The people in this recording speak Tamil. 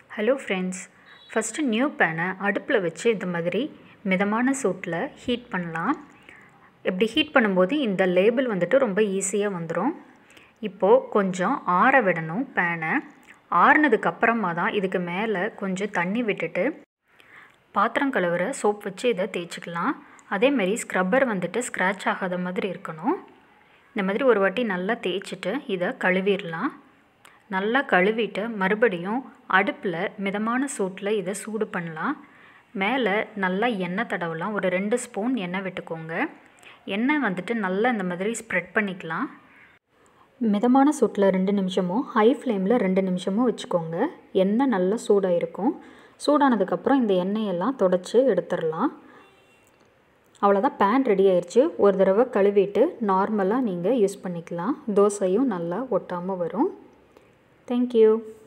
ஹலோ ஃப்ரெண்ட்ஸ் ஃபஸ்ட்டு நியூ பேனை அடுப்பில் வச்சு இந்த மாதிரி மிதமான சூட்டில் ஹீட் பண்ணலாம் இப்படி ஹீட் பண்ணும்போது இந்த லேபிள் வந்துட்டு ரொம்ப ஈஸியாக வந்துடும் இப்போது கொஞ்சம் ஆற விடணும் பேனை ஆறுனதுக்கு அப்புறமா தான் இதுக்கு மேலே கொஞ்சம் தண்ணி விட்டுட்டு பாத்திரம் கழுவுற சோப் வச்சு இதை தேய்ச்சிக்கலாம் அதேமாரி ஸ்க்ரப்பர் வந்துட்டு ஸ்க்ராட்ச் ஆகாத மாதிரி இருக்கணும் இந்த மாதிரி ஒரு வாட்டி நல்லா தேய்ச்சிட்டு இதை கழுவிடலாம் நல்லா கழுவிட்டு மறுபடியும் அடுப்பில் மிதமான சூட்டில் இதை சூடு பண்ணலாம் மேலே நல்லா எண்ணெய் தடவலாம் ஒரு ரெண்டு ஸ்பூன் எண்ணெய் விட்டுக்கோங்க எண்ணெய் வந்துட்டு நல்லா இந்த மாதிரி ஸ்ப்ரெட் பண்ணிக்கலாம் மிதமான சூட்டில் ரெண்டு நிமிஷமும் ஹை ஃப்ளேமில் ரெண்டு நிமிஷமும் வச்சுக்கோங்க எண்ணெய் நல்லா சூடாக இருக்கும் சூடானதுக்கப்புறம் இந்த எண்ணெயெல்லாம் தொடச்சி எடுத்துடலாம் அவ்வளோதான் பேன் ரெடி ஆயிடுச்சு ஒரு தடவை கழுவிட்டு நார்மலாக நீங்கள் யூஸ் பண்ணிக்கலாம் தோசையும் நல்லா ஒட்டாமல் வரும் தேங்க்யூ